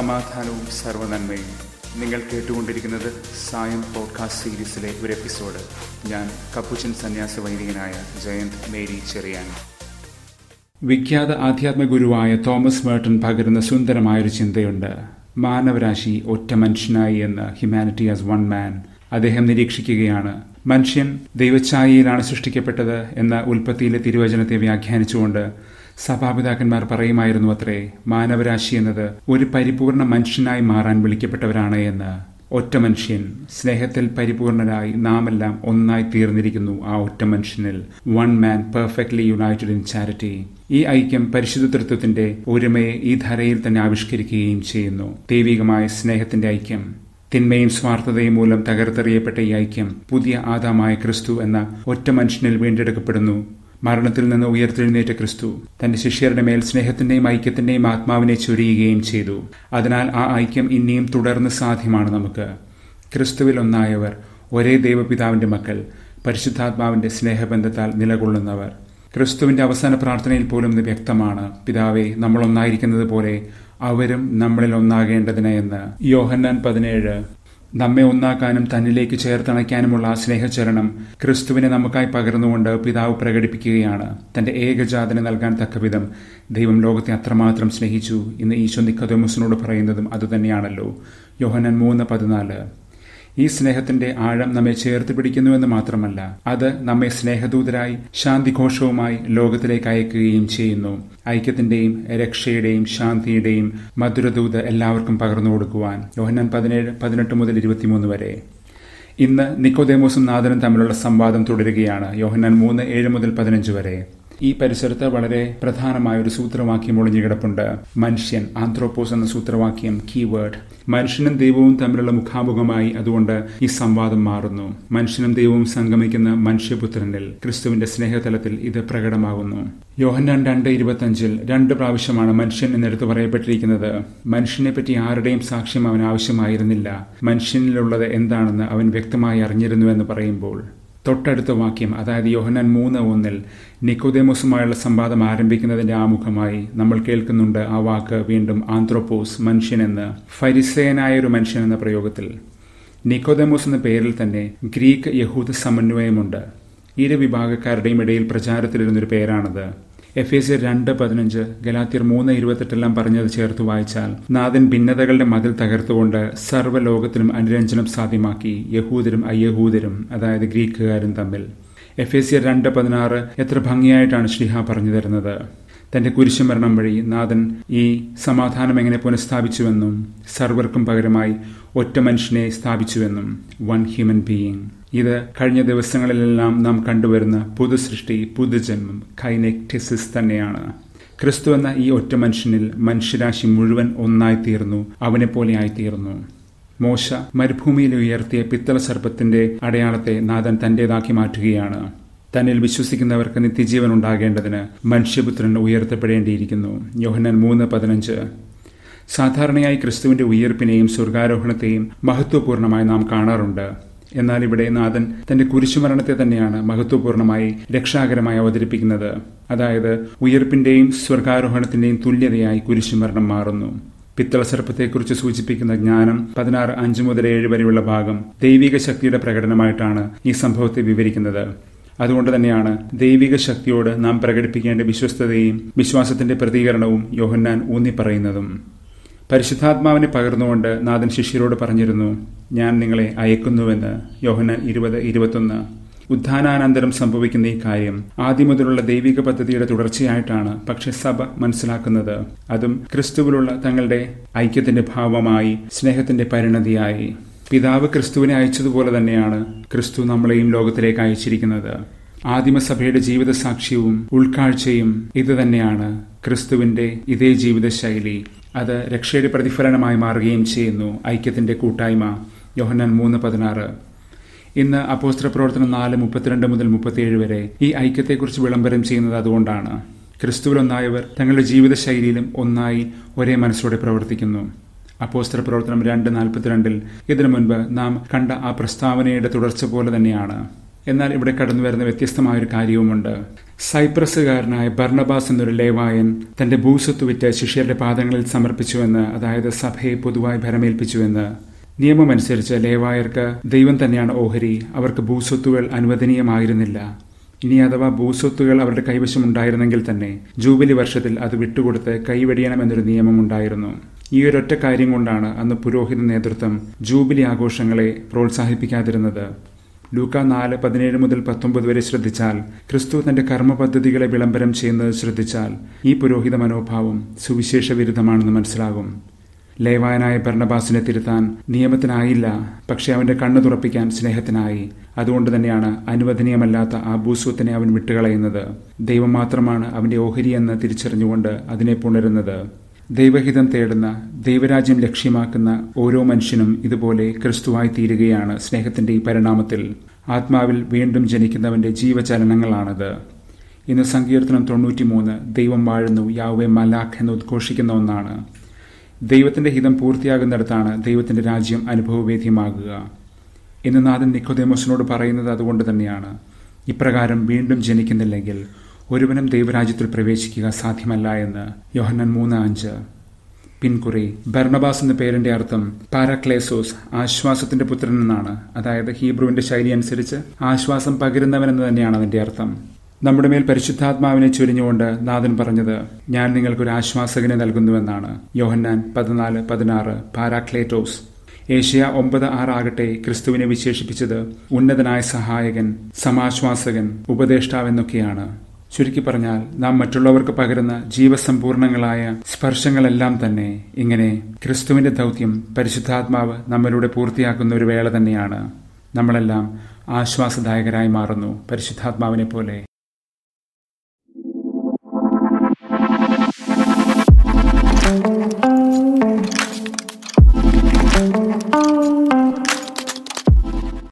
സമാധാനവും സർവനന്മയും നിങ്ങൾ കേട്ടുകൊണ്ടിരിക്കുന്നത് സായം പോഡ്കാസ്റ്റ് സീരീസിലെ ഒരു എപ്പിസോഡ് ഞാൻ കപ്പുച്ചൻ സന്യാസ വൈദികനായ ജയന്ത് മേരി ചെറിയാൻ വിഖ്യാത ആധ്യാത്മ ഗുരുവായ തോമസ് മേർട്ടൺ പകരുന്ന സുന്ദരമായൊരു ചിന്തയുണ്ട് മാനവരാശി ഒറ്റ മനുഷ്യനായി എന്ന് ഹ്യൂമാനിറ്റി ആസ് വൺ മാൻ അദ്ദേഹം നിരീക്ഷിക്കുകയാണ് മനുഷ്യൻ ദൈവഛായയിലാണ് സൃഷ്ടിക്കപ്പെട്ടത് എന്ന ഉൽപ്പത്തിയിലെ തിരുവചനത്തെ വ്യാഖ്യാനിച്ചുകൊണ്ട് സഭാപിതാക്കന്മാർ പറയുമായിരുന്നു അത്രേ മാനവരാശി എന്നത് ഒരു പരിപൂർണ മനുഷ്യനായി മാറാൻ വിളിക്കപ്പെട്ടവരാണ് എന്ന് ഒറ്റ മനുഷ്യൻ സ്നേഹത്തിൽ പരിപൂർണരായി നാമെല്ലാം ഒന്നായി തീർന്നിരിക്കുന്നു ആ ഒറ്റ മനുഷ്യനിൽ one man perfectly united in charity ഈ ഐക്യം പരിശുദ്ധ തൃത്വത്തിന്റെ ഒരുമയെ ഈ ധരയിൽ തന്നെ ആവിഷ്കരിക്കുകയും ചെയ്യുന്നു ദൈവികമായ സ്നേഹത്തിന്റെ ഐക്യം തിന്മയും സ്വാർത്ഥതയും മൂലം തകർത്തെറിയപ്പെട്ട ഈ ഐക്യം പുതിയ ആദാമായ ക്രിസ്തു എന്ന ഒറ്റ മനുഷ്യനിൽ വീണ്ടെടുക്കപ്പെടുന്നു മരണത്തിൽ നിന്ന് ഉയർത്തെഴുന്നേറ്റ ക്രിസ്തു തന്റെ ശിഷ്യരുടെ മേൽ സ്നേഹത്തിന്റെയും ഐക്യത്തിന്റെയും ആത്മാവിനെ ചൊരിയുകയും ചെയ്തു അതിനാൽ ആ ഐക്യം ഇനിയും തുടർന്ന് സാധ്യമാണ് നമുക്ക് ക്രിസ്തുവിൽ ഒന്നായവർ ഒരേ ദൈവപിതാവിന്റെ മക്കൾ പരിശുദ്ധാത്മാവിന്റെ സ്നേഹബന്ധത്താൽ നിലകൊള്ളുന്നവർ ക്രിസ്തുവിന്റെ അവസാന പ്രാർത്ഥനയിൽ പോലും ഇത് വ്യക്തമാണ് പിതാവെ നമ്മൾ ഒന്നായിരിക്കുന്നത് പോലെ അവരും നമ്മളിൽ ഒന്നാകേണ്ടതിന് എന്ന് യോഹന്നാൻ പതിനേഴ് നമ്മെ ഒന്നാക്കാനും തന്നിലേക്ക് ചേർത്തണയ്ക്കാനുമുള്ള ആ സ്നേഹചരണം ക്രിസ്തുവിനെ നമുക്കായി പകർന്നുകൊണ്ട് പിതാവ് പ്രകടിപ്പിക്കുകയാണ് തന്റെ ഏകജാതനെ നൽകാൻ തക്കവിധം ദൈവം ലോകത്തെ അത്രമാത്രം സ്നേഹിച്ചു ഇന്ന് ഈശോ നിക്കോദോമസിനോട് പറയുന്നതും അതുതന്നെയാണല്ലോ യോഹനൻ മൂന്ന് പതിനാല് ഈ സ്നേഹത്തിന്റെ ആഴം നമ്മെ ചേർത്ത് പിടിക്കുന്നുവെന്ന് മാത്രമല്ല അത് നമ്മെ സ്നേഹദൂതരായി ശാന്തിഘോഷവുമായി ലോകത്തിലേക്ക് അയക്കുകയും ചെയ്യുന്നു ഐക്യത്തിന്റെയും രക്ഷയുടെയും ശാന്തിയുടെയും മധുരദൂത് എല്ലാവർക്കും പകർന്നു കൊടുക്കുവാൻ യോഹന്നാൻ പതിനേഴ് പതിനെട്ട് മുതൽ ഇരുപത്തിമൂന്ന് വരെ ഇന്ന് നിക്കോദേമോസും നാഥനും തമ്മിലുള്ള സംവാദം തുടരുകയാണ് യോഹന്നാൻ മൂന്ന് ഏഴ് മുതൽ പതിനഞ്ച് വരെ ഈ പരിസരത്ത് വളരെ പ്രധാനമായ ഒരു സൂത്രവാക്യം ഒളിഞ്ഞു കിടപ്പുണ്ട് മനുഷ്യൻ ആന്ത്രോപ്പോസ് എന്ന സൂത്രവാക്യം കീവേഡ് മനുഷ്യനും ദൈവവും തമ്മിലുള്ള മുഖാമുഖമായി അതുകൊണ്ട് ഈ സംവാദം മാറുന്നു മനുഷ്യനും ദൈവവും സംഗമിക്കുന്ന മനുഷ്യപുത്രനിൽ ക്രിസ്തുവിന്റെ സ്നേഹതലത്തിൽ ഇത് പ്രകടമാകുന്നു യോഹന്നാൻ രണ്ട് ഇരുപത്തഞ്ചിൽ രണ്ട് പ്രാവശ്യമാണ് മനുഷ്യൻ എന്നെടുത്ത് പറയപ്പെട്ടിരിക്കുന്നത് മനുഷ്യനെ പറ്റി ആരുടെയും സാക്ഷ്യം അവൻ ആവശ്യമായിരുന്നില്ല മനുഷ്യനിലുള്ളത് എന്താണെന്ന് അവൻ വ്യക്തമായി അറിഞ്ഞിരുന്നുവെന്ന് പറയുമ്പോൾ തൊട്ടടുത്ത വാക്യം അതായത് യോഹനാൻ മൂന്ന് ഒന്നിൽ നിക്കോദേമോസുമായുള്ള സംവാദം ആരംഭിക്കുന്നതിന്റെ ആമുഖമായി നമ്മൾ കേൾക്കുന്നുണ്ട് ആ വാക്ക് വീണ്ടും ആന്ത്രോപ്പോസ് മനുഷ്യനെന്ന് ഫരിസേനായ ഒരു മനുഷ്യൻ എന്ന പ്രയോഗത്തിൽ നിക്കോദേമോസ് എന്ന പേരിൽ തന്നെ ഗ്രീക്ക് യഹൂദ സമന്വയമുണ്ട് ഇരു വിഭാഗക്കാരുടെയും ഇടയിൽ പ്രചാരത്തിലിരുന്നൊരു പേരാണത് എഫ് എ സി രണ്ട് പതിനഞ്ച് ഗലാത്തിയർ മൂന്ന് ഇരുപത്തെട്ടെല്ലാം പറഞ്ഞത് ചേർത്ത് വായിച്ചാൽ നാഥൻ ഭിന്നതകളുടെ മതിൽ തകർത്തുകൊണ്ട് സർവ്വലോകത്തിലും അനുരഞ്ജനം സാധ്യമാക്കി യഹൂദരും അയ്യഹൂദരും അതായത് ഗ്രീക്കുകാരും തമ്മിൽ എഫ് എ സി രണ്ട് പതിനാറ് എത്ര ഭംഗിയായിട്ടാണ് ശ്രീഹ പറഞ്ഞു തരുന്നത് തന്റെ കുരിശുമരണം വഴി നാഥൻ ഈ സമാധാനം എങ്ങനെ പുനഃസ്ഥാപിച്ചുവെന്നും സർവർക്കും പകരമായി ഒറ്റ മനുഷ്യനെ സ്ഥാപിച്ചുവെന്നും വൺ ഹ്യൂമൻ ബീയിങ് ഇത് കഴിഞ്ഞ ദിവസങ്ങളിലെല്ലാം നാം കണ്ടുവരുന്ന പുതുസൃഷ്ടി പുതുജന്മം കൈനെക്ടിസിസ് തന്നെയാണ് ക്രിസ്തു എന്ന ഈ ഒറ്റ മനുഷ്യനിൽ മനുഷ്യരാശി മുഴുവൻ ഒന്നായിത്തീർന്നു അവനെപ്പോലെ ആയിത്തീർന്നു മോശ മരുഭൂമിയിൽ ഉയർത്തിയ പിത്തള സർപ്പത്തിന്റെ അടയാളത്തെ നാഥൻ തന്റേതാക്കി മാറ്റുകയാണ് തന്നിൽ വിശ്വസിക്കുന്നവർക്ക് നിത്യജീവൻ ഉണ്ടാകേണ്ടതിന് മനുഷ്യപുത്രൻ ഉയർത്തപ്പെടേണ്ടിയിരിക്കുന്നു യോഹനൻ മൂന്ന് പതിനഞ്ച് സാധാരണയായി ക്രിസ്തുവിന്റെ ഉയർപ്പിനെയും സ്വർഗാരോഹണത്തെയും മഹത്വപൂർണമായി നാം കാണാറുണ്ട് എന്നാൽ ഇവിടെ നാഥൻ തന്റെ കുരിശുമരണത്തെ തന്നെയാണ് മഹത്വപൂർണമായി രക്ഷാകരമായി അവതരിപ്പിക്കുന്നത് അതായത് ഉയർപ്പിന്റെയും സ്വർഗാരോഹണത്തിന്റെയും തുല്യതയായി കുരിശുമരണം മാറുന്നു പിത്തള സർപ്പത്തെക്കുറിച്ച് സൂചിപ്പിക്കുന്ന ജ്ഞാനം പതിനാറ് അഞ്ച് മുതൽ ഏഴ് വരെയുള്ള ഭാഗം ദൈവിക ശക്തിയുടെ പ്രകടനമായിട്ടാണ് ഈ സംഭവത്തെ വിവരിക്കുന്നത് അതുകൊണ്ട് തന്നെയാണ് ദൈവിക ശക്തിയോട് നാം പ്രകടിപ്പിക്കേണ്ട വിശ്വസ്തതയും വിശ്വാസത്തിന്റെ പ്രതികരണവും യോഹന്നാൻ ഊന്നിപ്പറയുന്നതും പരിശുദ്ധാത്മാവിനെ പകർന്നുകൊണ്ട് നാഥൻ ശിഷ്യരോട് പറഞ്ഞിരുന്നു ഞാൻ നിങ്ങളെ അയക്കുന്നുവെന്ന് യോഹന്നാൻ ഇരുപത് ഇരുപത്തൊന്ന് ഉത്ഥാനാനന്തരം സംഭവിക്കുന്ന ഈ കാര്യം ആദ്യം മുതലുള്ള ദൈവിക പദ്ധതിയുടെ തുടർച്ചയായിട്ടാണ് പക്ഷെ സഭ മനസ്സിലാക്കുന്നത് അതും ക്രിസ്തുവിലുള്ള തങ്ങളുടെ ഐക്യത്തിന്റെ ഭാവമായി സ്നേഹത്തിന്റെ പരിണതിയായി പിതാവ് ക്രിസ്തുവിനെ അയച്ചതുപോലെ തന്നെയാണ് ക്രിസ്തു നമ്മളെയും ലോകത്തിലേക്ക് അയച്ചിരിക്കുന്നത് ആദിമസഭയുടെ ജീവിത സാക്ഷ്യവും ഉൾക്കാഴ്ചയും ഇത് തന്നെയാണ് ക്രിസ്തുവിന്റെ ഇതേ ജീവിതശൈലി അത് രക്ഷയുടെ പ്രതിഫലനമായി മാറുകയും ചെയ്യുന്നു ഐക്യത്തിന്റെ കൂട്ടായ്മ യോഹന്നാൻ മൂന്ന് പതിനാറ് ഇന്ന് അപ്പോസ്ത്ര പ്രവർത്തനം നാല് മുപ്പത്തിരണ്ട് മുതൽ മുപ്പത്തിയേഴ് വരെ ഈ ഐക്യത്തെക്കുറിച്ച് വിളംബരം ചെയ്യുന്നത് അതുകൊണ്ടാണ് ക്രിസ്തുവിലൊന്നായവർ തങ്ങളുടെ ജീവിതശൈലിയിലും ഒന്നായി ഒരേ മനസ്സോടെ പ്രവർത്തിക്കുന്നു അപ്പോസ്തല പ്രവർത്തനം രണ്ട് നാൽപ്പത്തിരണ്ടിൽ ഇതിനു മുൻപ് നാം കണ്ട ആ പ്രസ്താവനയുടെ തുടർച്ച പോലെ തന്നെയാണ് എന്നാൽ ഇവിടെ കടന്നു വരുന്ന വ്യത്യസ്തമായൊരു കാര്യവുമുണ്ട് സൈപ്രസുകാരനായ ബർണബാസ് എന്നൊരു ലേവായൻ തന്റെ ഭൂസ്വത്ത് വിറ്റ് ശിഷ്യരുടെ പാദങ്ങളിൽ സമർപ്പിച്ചുവെന്ന് അതായത് സഭയെ പൊതുവായി ഭരമേൽപ്പിച്ചുവെന്ന് നിയമമനുസരിച്ച് ലേവായർക്ക് ദൈവം തന്നെയാണ് ഓഹരി അവർക്ക് ഭൂസ്വത്തുകൾ അനുവദനീയമായിരുന്നില്ല ഇനി അഥവാ ഭൂസ്വത്തുകൾ അവരുടെ കൈവശം ഉണ്ടായിരുന്നെങ്കിൽ തന്നെ ജൂബിലി വർഷത്തിൽ അത് വിട്ടുകൊടുത്ത് കൈവെടിയണമെന്നൊരു നിയമം ഉണ്ടായിരുന്നു ഈ ഒരൊറ്റ കാര്യം കൊണ്ടാണ് അന്ന് പുരോഹിത നേതൃത്വം ജൂബിലി ആഘോഷങ്ങളെ പ്രോത്സാഹിപ്പിക്കാതിരുന്നത് ലൂക്ക നാല് പതിനേഴ് മുതൽ പത്തൊമ്പത് വരെ ശ്രദ്ധിച്ചാൽ ക്രിസ്തു തന്റെ കർമ്മ പദ്ധതികളെ വിളംബരം ചെയ്യുന്നത് ശ്രദ്ധിച്ചാൽ ഈ പുരോഹിത മനോഭാവം സുവിശേഷ വിരുദ്ധമാണെന്ന് മനസ്സിലാകും ലേവായനായ ഭരണബാസിനെ തിരുത്താൻ നിയമത്തിനായില്ല പക്ഷെ അവന്റെ കണ്ണു തുറപ്പിക്കാൻ സ്നേഹത്തിനായി അതുകൊണ്ട് തന്നെയാണ് അനുവദനീയമല്ലാത്ത ആ ഭൂസ്വത്തിനെ അവൻ വിട്ടുകളയുന്നത് ദൈവം മാത്രമാണ് അവന്റെ ഓഹരി എന്ന് തിരിച്ചറിഞ്ഞുകൊണ്ട് അതിനെ പുണരുന്നത് ദൈവഹിതം തേടുന്ന ദൈവരാജ്യം ലക്ഷ്യമാക്കുന്ന ഓരോ മനുഷ്യനും ഇതുപോലെ ക്രിസ്തുവായി തീരുകയാണ് സ്നേഹത്തിന്റെ ഈ പരിണാമത്തിൽ ആത്മാവിൽ വീണ്ടും ജനിക്കുന്നവന്റെ ജീവചലനങ്ങളാണത് ഇന്ന് സങ്കീർത്തനം തൊണ്ണൂറ്റിമൂന്ന് ദൈവം വാഴുന്നു യാവെ മലാഖ് എന്ന് ഉദ്ഘോഷിക്കുന്ന ഒന്നാണ് ദൈവത്തിന്റെ ഹിതം പൂർത്തിയാകുന്നിടത്താണ് ദൈവത്തിന്റെ രാജ്യം അനുഭവവേദ്യമാകുക ഇന്ന് നാഥൻ നിക്കോദേമോസിനോട് പറയുന്നത് അതുകൊണ്ട് തന്നെയാണ് ഇപ്രകാരം വീണ്ടും ജനിക്കുന്നില്ലെങ്കിൽ ഒരുവനും ദൈവരാജ്യത്തിൽ പ്രവേശിക്കുക സാധ്യമല്ല എന്ന് യോഹന്നൻ മൂന്ന് അഞ്ച് പിൻകുറി ബർണബാസ് എന്ന പേരിന്റെ അർത്ഥം പാരാക്ലേസോസ് ആശ്വാസത്തിന്റെ പുത്രൻ എന്നാണ് അതായത് ഹീബ്രുവിന്റെ ശൈലി അനുസരിച്ച് ആശ്വാസം പകരുന്നവൻ എന്ന് തന്നെയാണ് അതിന്റെ അർത്ഥം നമ്മുടെ മേൽ പരിശുദ്ധാത്മാവിനെ ചൊരിഞ്ഞുകൊണ്ട് നാഥൻ പറഞ്ഞത് ഞാൻ നിങ്ങൾക്കൊരു ആശ്വാസകനെ നൽകുന്നുവെന്നാണ് യോഹന്നാൻ പതിനാല് പതിനാറ് പാരാക്ലേറ്റോസ് ഏഷ്യ ഒമ്പത് ആറാകട്ടെ ക്രിസ്തുവിനെ വിശേഷിപ്പിച്ചത് ഉന്നതനായ സഹായകൻ സമാശ്വാസകൻ ഉപദേഷ്ടാവെന്നൊക്കെയാണ് ചുരുക്കി പറഞ്ഞാൽ നാം മറ്റുള്ളവർക്ക് പകരുന്ന ജീവസമ്പൂർണങ്ങളായ സ്പർശങ്ങളെല്ലാം തന്നെ ഇങ്ങനെ ക്രിസ്തുവിന്റെ ദൗത്യം പരിശുദ്ധാത്മാവ് നമ്മളിലൂടെ പൂർത്തിയാക്കുന്ന ഒരു വേള തന്നെയാണ് നമ്മളെല്ലാം ആശ്വാസദായകരായി മാറുന്നു പരിശുദ്ധാത്മാവിനെ പോലെ